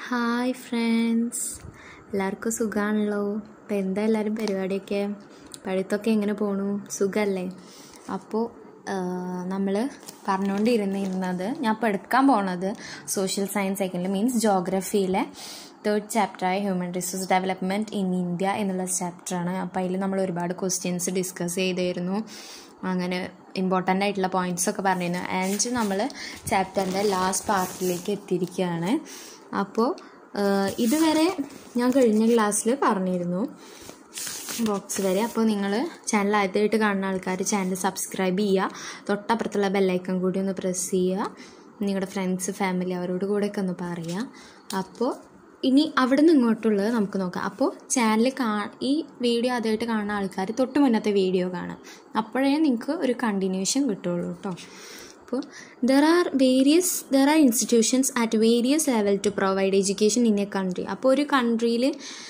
hi friends എല്ലാവർക്കും സുഖമാണല്ലോ അപ്പോൾ എന്താ എല്ലാവരും പരിപാടിയൊക്കെ പഠിത്തമൊക്കെ എങ്ങനെ പോണു സുഖമല്ലേ അപ്പോൾ നമ്മൾ പറഞ്ഞുകൊണ്ടിരുന്നിരുന്നത് ഞാൻ ഇപ്പോൾ എടുക്കാൻ പോണത് സോഷ്യൽ സയൻസ് സെക്കൻഡ് മീൻസ് ജോഗ്രഫിയിലെ തേർഡ് ചാപ്റ്ററായ human resource development in India എന്നുള്ള ചാപ്റ്ററാണ് അപ്പോൾ അതിൽ നമ്മൾ ഒരുപാട് ക്വസ്റ്റ്യൻസ് ഡിസ്കസ് ചെയ്തായിരുന്നു അങ്ങനെ ഇമ്പോർട്ടൻ്റ് ആയിട്ടുള്ള പോയിൻറ്റ്സ് ഒക്കെ പറഞ്ഞിരുന്നു ആൻഡ് നമ്മൾ ചാപ്റ്ററിൻ്റെ ലാസ്റ്റ് പാർട്ടിലേക്ക് എത്തിയിരിക്കുകയാണ് അപ്പോൾ ഇതുവരെ ഞാൻ കഴിഞ്ഞ ക്ലാസ്സിൽ പറഞ്ഞിരുന്നു ബോക്സ് വരെ അപ്പോൾ നിങ്ങൾ ചാനൽ ആദ്യമായിട്ട് കാണുന്ന ആൾക്കാർ ചാനൽ സബ്സ്ക്രൈബ് ചെയ്യുക തൊട്ടപ്പുറത്തുള്ള ബെല്ലൈക്കൺ കൂടി ഒന്ന് പ്രസ് ചെയ്യുക നിങ്ങളുടെ ഫ്രണ്ട്സ് ഫാമിലി അവരോട് കൂടെയൊക്കെ ഒന്ന് പറയുക അപ്പോൾ ഇനി അവിടെ നിന്ന് ഇങ്ങോട്ടുള്ളത് നമുക്ക് നോക്കാം അപ്പോൾ ചാനൽ കാ ഈ വീഡിയോ ആദ്യമായിട്ട് കാണുന്ന ആൾക്കാർ തൊട്ട് മുന്നത്തെ വീഡിയോ കാണാം അപ്പോഴേ നിങ്ങൾക്ക് ഒരു കണ്ടിന്യൂഷൻ കിട്ടുള്ളൂ കേട്ടോ അപ്പോൾ there are various there are institutions at various level to provide education in a country അപ്പോൾ ഒരു കൺട്രിയിൽ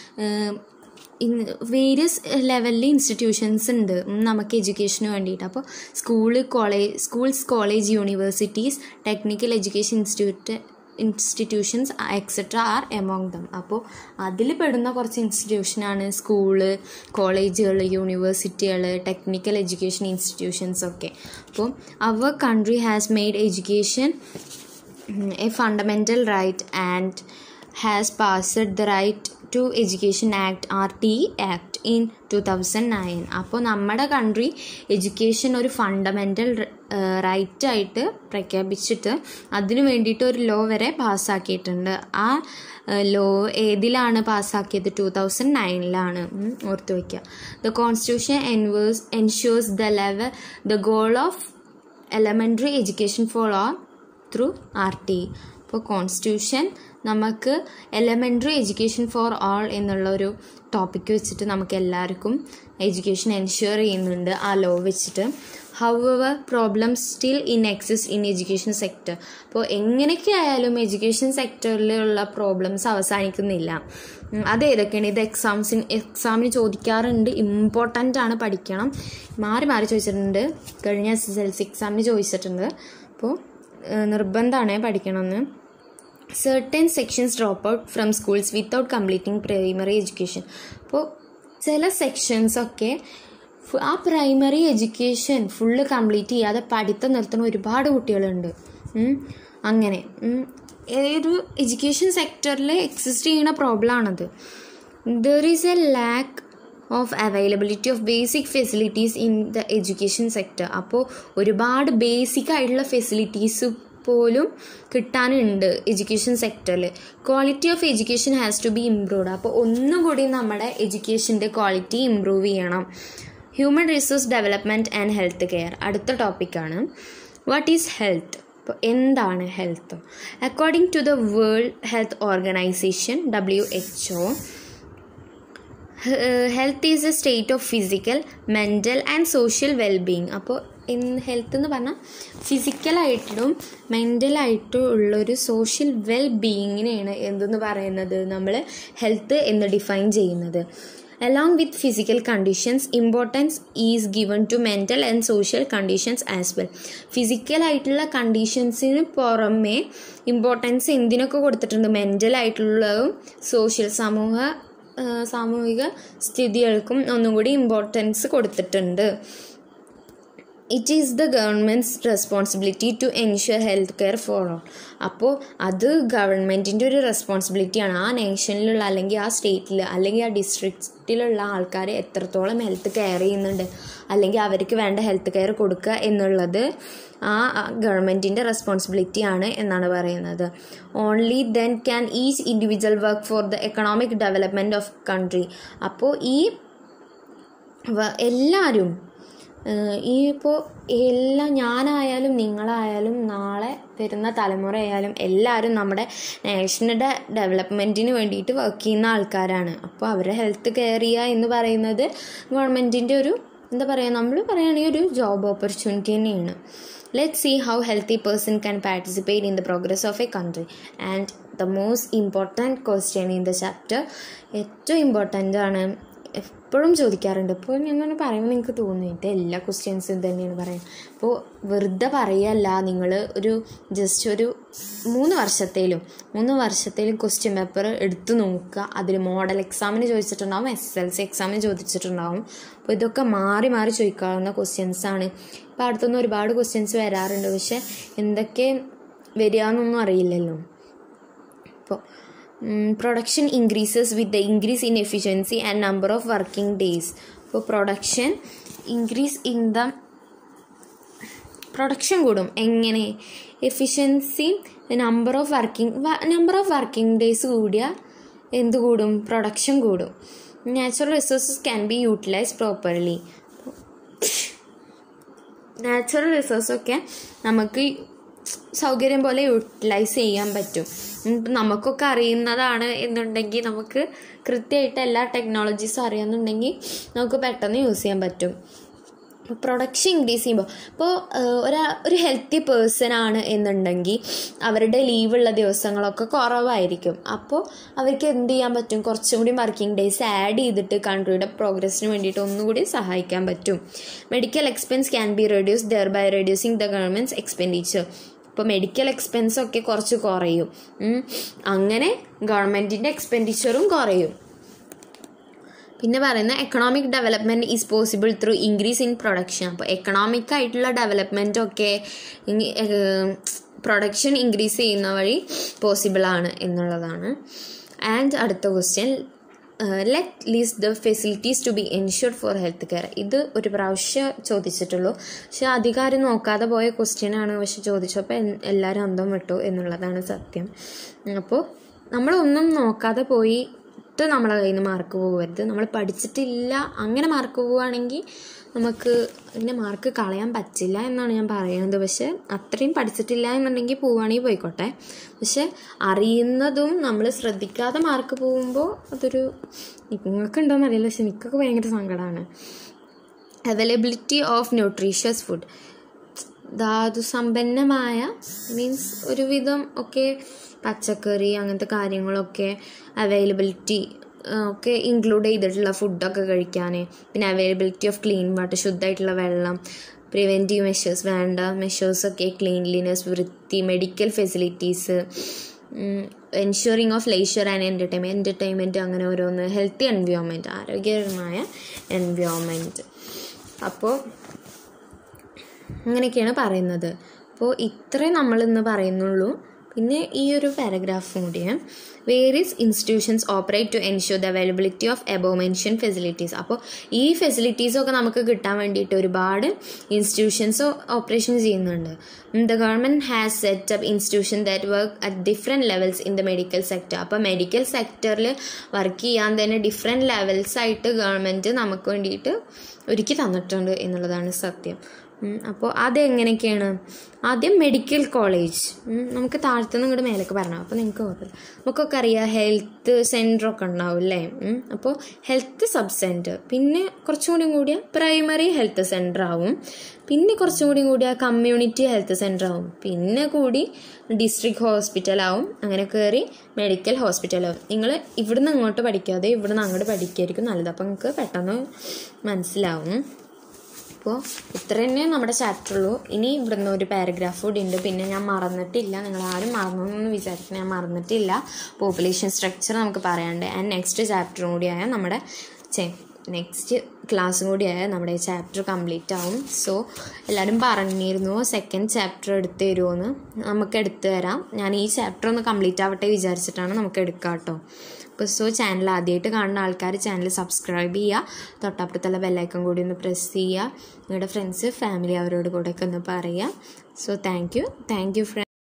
വേരിയസ് ലെവലിൽ ഇൻസ്റ്റിറ്റ്യൂഷൻസ് ഉണ്ട് നമുക്ക് എഡ്യൂക്കേഷന് വേണ്ടിയിട്ട് അപ്പോൾ school college schools college universities technical education institute institutions etcetera are among them അപ്പോൾ അതിൽ പെടുന്ന കുറച്ച് ഇൻസ്റ്റിറ്റ്യൂഷനാണ് സ്കൂള് കോളേജുകൾ യൂണിവേഴ്സിറ്റികൾ ടെക്നിക്കൽ എഡ്യൂക്കേഷൻ ഇൻസ്റ്റിറ്റ്യൂഷൻസ് ഒക്കെ അപ്പോൾ അവർ country has made education a fundamental right and has passed the right to education act R T act in two thousand nine അപ്പോൾ നമ്മുടെ കൺട്രി എഡ്യൂക്കേഷൻ ഒരു ഫണ്ടമെൻ്റൽ റൈറ്റായിട്ട് പ്രഖ്യാപിച്ചിട്ട് അതിനു വേണ്ടിയിട്ട് ഒരു ലോ വരെ പാസ്സാക്കിയിട്ടുണ്ട് ആ ലോ ഏതിലാണ് പാസ്സാക്കിയത് ടു തൗസൻഡ് നയനിലാണ് ഓർത്ത് വയ്ക്കുക ദ കോൺസ്റ്റിറ്റ്യൂഷൻ എൻവേഴ്സ് ensures the level the goal of elementary education for all through R T അപ്പോൾ കോൺസ്റ്റിറ്റ്യൂഷൻ നമുക്ക് എലമെൻ്ററി എഡ്യൂക്കേഷൻ ഫോർ ഓൾ എന്നുള്ള ഒരു ടോപ്പിക്ക് വെച്ചിട്ട് നമുക്ക് എല്ലാവർക്കും എഡ്യൂക്കേഷൻ എൻഷുർ ചെയ്യുന്നുണ്ട് ആ ലോ വെച്ചിട്ട് however problems still in exist in education sector അപ്പോൾ എങ്ങനെയൊക്കെ ആയാലും എഡ്യൂക്കേഷൻ സെക്ടറിലുള്ള പ്രോബ്ലംസ് അവസാനിക്കുന്നില്ല അത് ഏതൊക്കെയാണ് ഇത് എക്സാംസിന് എക്സാമിന് ചോദിക്കാറുണ്ട് ഇമ്പോർട്ടൻ്റ് ആണ് പഠിക്കണം മാറി മാറി ചോദിച്ചിട്ടുണ്ട് കഴിഞ്ഞ എസ് എസ് എൽ സി എക്സാമിന് ചോദിച്ചിട്ടുണ്ട് അപ്പോൾ നിർബന്ധമാണ് പഠിക്കണമെന്ന് certain sections drop out from schools without completing primary education അപ്പോൾ ചില സെക്ഷൻസൊക്കെ ആ പ്രൈമറി എഡ്യൂക്കേഷൻ ഫുള്ള് കംപ്ലീറ്റ് ചെയ്യാതെ പഠിത്തം നിർത്തുന്ന ഒരുപാട് കുട്ടികളുണ്ട് അങ്ങനെ ഒരു എഡ്യൂക്കേഷൻ സെക്ടറിൽ എക്സിസ്റ്റ് ചെയ്യുന്ന പ്രോബ്ലമാണത് there is a lack of availability of basic facilities in the education sector അപ്പോൾ ഒരുപാട് ബേസിക് ആയിട്ടുള്ള ഫെസിലിറ്റീസ് പോലും കിട്ടാനുണ്ട് എഡ്യൂക്കേഷൻ സെക്ടറിൽ quality of education has to be improved അപ്പോൾ ഒന്നും കൂടി നമ്മുടെ എഡ്യൂക്കേഷൻ്റെ ക്വാളിറ്റി ഇമ്പ്രൂവ് ചെയ്യണം human resource development and health care അടുത്ത ടോപ്പിക്കാണ് വാട്ട് ഈസ് ഹെൽത്ത് അപ്പോൾ എന്താണ് health according to the world health organization W H O health is a state of physical mental and social wellbeing അപ്പോൾ ഇൻ ഹെൽത്ത് എന്ന് പറഞ്ഞാൽ ഫിസിക്കലായിട്ടും മെൻ്റലായിട്ടും ഉള്ളൊരു social well ബീയിങ്ങിനെയാണ് എന്തെന്ന് പറയുന്നത് നമ്മൾ ഹെൽത്ത് എന്ന് ഡിഫൈൻ ചെയ്യുന്നത് along with physical conditions importance is given to mental and social conditions as well ഫിസിക്കലായിട്ടുള്ള കണ്ടീഷൻസിന് പുറമേ ഇമ്പോർട്ടൻസ് എന്തിനൊക്കെ കൊടുത്തിട്ടുണ്ട് മെൻ്റലായിട്ടുള്ളതും സോഷ്യൽ സമൂഹ സാമൂഹിക സ്ഥിതികൾക്കും ഒന്നും കൂടി ഇമ്പോർട്ടൻസ് കൊടുത്തിട്ടുണ്ട് it is the government's responsibility to ensure health care for all അപ്പോൾ അത് ഗവൺമെൻറ്റിൻ്റെ ഒരു റെസ്പോൺസിബിലിറ്റിയാണ് ആ നേഷനിലുള്ള അല്ലെങ്കിൽ ആ സ്റ്റേറ്റിൽ അല്ലെങ്കിൽ ആ ഡിസ്ട്രിക്റ്റിലുള്ള ആൾക്കാർ എത്രത്തോളം ഹെൽത്ത് കെയർ ചെയ്യുന്നുണ്ട് അല്ലെങ്കിൽ അവർക്ക് വേണ്ട ഹെൽത്ത് കെയർ കൊടുക്കുക എന്നുള്ളത് ആ ഗവൺമെൻറ്റിൻ്റെ റെസ്പോൺസിബിലിറ്റി ആണ് എന്നാണ് പറയുന്നത് only then can each individual work for the economic development of country അപ്പോൾ ഈ എല്ലാവരും ഈ ഇപ്പോൾ എല്ലാം ഞാനായാലും നിങ്ങളായാലും നാളെ വരുന്ന തലമുറയായാലും എല്ലാവരും നമ്മുടെ നാഷണൽ ഡെവലപ്മെൻറ്റിന് വേണ്ടിയിട്ട് വർക്ക് ചെയ്യുന്ന ആൾക്കാരാണ് അപ്പോൾ അവരെ ഹെൽത്ത് കെയർ ചെയ്യുക എന്ന് പറയുന്നത് ഗവൺമെൻറ്റിൻ്റെ ഒരു എന്താ പറയുക നമ്മൾ പറയുകയാണെങ്കിൽ ഒരു ജോബ് ഓപ്പർച്യൂണിറ്റി തന്നെയാണ് let see how healthy person can participate in the progress of a country and the most important question in the chapter ഏറ്റവും ഇമ്പോർട്ടൻ്റ് ആണ് എപ്പോഴും ചോദിക്കാറുണ്ട് ഇപ്പോൾ ഞാൻ പറയുമ്പോൾ നിങ്ങൾക്ക് തോന്നുന്നു ഇത് എല്ലാ ക്വസ്റ്റ്യൻസും ഇത് തന്നെയാണ് പറയുന്നത് അപ്പോൾ വെറുതെ പറയല്ല നിങ്ങൾ ഒരു ജസ്റ്റ് ഒരു മൂന്ന് വർഷത്തേലും മൂന്ന് വർഷത്തേലും ക്വസ്റ്റ്യൻ പേപ്പർ എടുത്തു നോക്കുക അതിൽ മോഡൽ എക്സാമിന് ചോദിച്ചിട്ടുണ്ടാവും എസ് എൽ സി എക്സാമിന് ചോദിച്ചിട്ടുണ്ടാവും അപ്പോൾ ഇതൊക്കെ മാറി മാറി ചോദിക്കാവുന്ന ക്വസ്റ്റ്യൻസ് ആണ് ഇപ്പോൾ അടുത്തൊന്നും ഒരുപാട് ക്വസ്റ്റ്യൻസ് വരാറുണ്ട് പക്ഷെ എന്തൊക്കെ വരിക എന്നൊന്നും അറിയില്ലല്ലോ ഇപ്പോൾ production increases with the increase in efficiency and number of working days അപ്പോൾ production increase in the production കൂടും എങ്ങനെ efficiency number of working number of working days കൂടിയാൽ എന്ത് കൂടും പ്രൊഡക്ഷൻ കൂടും natural resources can be utilise properly natural റിസോഴ്സൊക്കെ നമുക്ക് സൗകര്യം പോലെ യൂട്ടിലൈസ് ചെയ്യാൻ പറ്റും ഇപ്പം നമുക്കൊക്കെ അറിയുന്നതാണ് എന്നുണ്ടെങ്കിൽ നമുക്ക് കൃത്യമായിട്ട് എല്ലാ ടെക്നോളജീസും അറിയാമെന്നുണ്ടെങ്കിൽ നമുക്ക് പെട്ടെന്ന് യൂസ് ചെയ്യാൻ പറ്റും പ്രൊഡക്ഷൻ ഇൻക്രീസ് ചെയ്യുമ്പോൾ ഇപ്പോൾ ഒരാ ഒരു ഹെൽത്തി പേഴ്സൺ ആണ് എന്നുണ്ടെങ്കിൽ അവരുടെ ലീവുള്ള ദിവസങ്ങളൊക്കെ കുറവായിരിക്കും അപ്പോൾ അവർക്ക് എന്ത് ചെയ്യാൻ പറ്റും കുറച്ചും കൂടി വർക്കിംഗ് ഡേയ്സ് ആഡ് ചെയ്തിട്ട് കൺട്രിയുടെ പ്രോഗ്രസ്സിന് വേണ്ടിയിട്ട് ഒന്നുകൂടി സഹായിക്കാൻ പറ്റും medical expense can be reduce there by reducing the government's expenditure ഇപ്പോൾ മെഡിക്കൽ എക്സ്പെൻസ് ഒക്കെ കുറച്ച് കുറയും അങ്ങനെ ഗവൺമെൻറ്റിൻ്റെ എക്സ്പെൻഡിച്ചറും കുറയും പിന്നെ പറയുന്ന economic development is possible through increase in production അപ്പോൾ എക്കണോമിക് ആയിട്ടുള്ള ഡെവലപ്മെൻറ്റ് ഒക്കെ പ്രൊഡക്ഷൻ ഇൻക്രീസ് ചെയ്യുന്ന വഴി പോസിബിൾ ആണ് എന്നുള്ളതാണ് ആൻഡ് അടുത്ത question let lease the facilities to be ensured for health care ഇത് ഒരു പ്രാവശ്യം ചോദിച്ചിട്ടുള്ളൂ പക്ഷെ അധികാരം നോക്കാതെ പോയ ക്വസ്റ്റ്യൻ ആണ് പക്ഷെ ചോദിച്ചപ്പോൾ എല്ലാവരും അന്തം വിട്ടു എന്നുള്ളതാണ് സത്യം അപ്പോൾ നമ്മളൊന്നും നോക്കാതെ പോയി ഒട്ടും നമ്മളെ കയ്യിൽ നിന്ന് മാർക്ക് പോകരുത് നമ്മൾ പഠിച്ചിട്ടില്ല അങ്ങനെ മാർക്ക് പോവുകയാണെങ്കിൽ നമുക്ക് അങ്ങനെ മാർക്ക് കളയാൻ പറ്റില്ല എന്നാണ് ഞാൻ പറയുന്നത് പക്ഷെ അത്രയും പഠിച്ചിട്ടില്ല എന്നുണ്ടെങ്കിൽ പോവുകയാണെങ്കിൽ പോയിക്കോട്ടെ പക്ഷെ അറിയുന്നതും നമ്മൾ ശ്രദ്ധിക്കാതെ മാർക്ക് പോകുമ്പോൾ അതൊരു നിങ്ങൾക്ക് ഉണ്ടോയെന്ന് അറിയില്ല പക്ഷെ എനിക്കൊക്കെ ഭയങ്കര സങ്കടമാണ് അവൈലബിലിറ്റി ഓഫ് ന്യൂട്രീഷ്യസ് ഫുഡ് ധാതുസമ്പന്നമായ മീൻസ് ഒരുവിധം ഒക്കെ പച്ചക്കറി അങ്ങനത്തെ കാര്യങ്ങളൊക്കെ അവൈലബിലിറ്റി ഒക്കെ ഇൻക്ലൂഡ് ചെയ്തിട്ടുള്ള ഫുഡൊക്കെ കഴിക്കാൻ പിന്നെ അവൈലബിലിറ്റി ഓഫ് ക്ലീൻ വാട്ടർ ശുദ്ധമായിട്ടുള്ള വെള്ളം പ്രിവെൻറ്റീവ് മെഷേഴ്സ് വേണ്ട മെഷേഴ്സൊക്കെ ക്ലീൻലിനെസ് വൃത്തി medical facilities ensuring of leisure and entertainment entertainment അങ്ങനെ ഓരോന്ന് ഹെൽത്തി എൻവയോൺമെൻറ്റ് ആരോഗ്യകരമായ എൻവയോൺമെൻറ്റ് അപ്പോൾ അങ്ങനെയൊക്കെയാണ് പറയുന്നത് അപ്പോൾ ഇത്രേ നമ്മൾ ഇന്ന് പറയുന്നുള്ളൂ പിന്നെ ഈ ഒരു പാരഗ്രാഫും കൂടിയാണ് various institutions operate to ensure the availability of above mention facilities അപ്പോൾ ഈ ഫെസിലിറ്റീസൊക്കെ നമുക്ക് കിട്ടാൻ വേണ്ടിയിട്ട് ഒരുപാട് ഇൻസ്റ്റിറ്റ്യൂഷൻസ് ഓപ്പറേഷൻ ചെയ്യുന്നുണ്ട് the government has set up institution that work at different levels in the medical sector അപ്പോൾ മെഡിക്കൽ സെക്ടറിൽ വർക്ക് ചെയ്യാൻ തന്നെ ഡിഫറെൻറ്റ് ലെവൽസ് ആയിട്ട് ഗവൺമെൻറ് നമുക്ക് വേണ്ടിയിട്ട് ഒരുക്കി തന്നിട്ടുണ്ട് എന്നുള്ളതാണ് സത്യം അപ്പോൾ അതെങ്ങനെയൊക്കെയാണ് ആദ്യം മെഡിക്കൽ കോളേജ് നമുക്ക് താഴത്തുനിന്ന് ഇങ്ങോട്ട് മേലേക്ക് പറഞ്ഞു അപ്പോൾ നിങ്ങൾക്ക് കുഴപ്പമില്ല നമുക്കൊക്കെ അറിയാം ഹെൽത്ത് സെൻറ്ററൊക്കെ ഉണ്ടാവും അല്ലേ അപ്പോൾ ഹെൽത്ത് സബ് സെൻറ്റർ പിന്നെ കുറച്ചും കൂടി കൂടിയ പ്രൈമറി ഹെൽത്ത് സെൻറ്റർ ആവും പിന്നെ കുറച്ചും കൂടി കൂടിയ കമ്മ്യൂണിറ്റി ഹെൽത്ത് സെൻറ്റർ ആവും പിന്നെ കൂടി ഡിസ്ട്രിക്ട് ഹോസ്പിറ്റലാവും അങ്ങനെ കയറി മെഡിക്കൽ ഹോസ്പിറ്റലാവും നിങ്ങൾ ഇവിടുന്ന് അങ്ങോട്ട് പഠിക്കാതെ ഇവിടുന്ന് അങ്ങോട്ട് പഠിക്കായിരിക്കും നല്ലത് അപ്പോൾ നിങ്ങൾക്ക് പെട്ടെന്ന് മനസ്സിലാവും അപ്പോൾ ഇത്ര തന്നെ നമ്മുടെ ചാപ്റ്റർ ഉള്ളൂ ഇനി ഇവിടുന്ന് ഒരു പാരഗ്രാഫ് കൂടി ഉണ്ട് പിന്നെ ഞാൻ മറന്നിട്ടില്ല നിങ്ങൾ ആരും മറന്നു വിചാരിക്കണം ഞാൻ മറന്നിട്ടില്ല പോപ്പുലേഷൻ സ്ട്രക്ചർ നമുക്ക് പറയാണ്ട് ആൻഡ് നെക്സ്റ്റ് ചാപ്റ്ററും കൂടിയായ നമ്മുടെ ചേ നെക്സ്റ്റ് ക്ലാസ്സും കൂടിയായ നമ്മുടെ ചാപ്റ്റർ കംപ്ലീറ്റ് ആവും സോ എല്ലാവരും പറഞ്ഞിരുന്നു സെക്കൻഡ് ചാപ്റ്റർ എടുത്ത് തരുമോയെന്ന് നമുക്ക് എടുത്തു തരാം ഞാൻ ഈ ചാപ്റ്റർ ഒന്ന് കംപ്ലീറ്റ് ആവട്ടെ വിചാരിച്ചിട്ടാണ് നമുക്ക് എടുക്കാം കേട്ടോ അപ്പോൾ സോ ചാനൽ ആദ്യമായിട്ട് കാണുന്ന ആൾക്കാർ ചാനൽ സബ്സ്ക്രൈബ് ചെയ്യുക തൊട്ടപ്പുറത്തുള്ള ബെല്ലൈക്കൺ കൂടി ഒന്ന് പ്രസ് ചെയ്യുക നിങ്ങളുടെ ഫ്രണ്ട്സ് ഫാമിലി അവരോട് കൂടെ ഒക്കെ ഒന്ന് പറയുക so thank you thank you front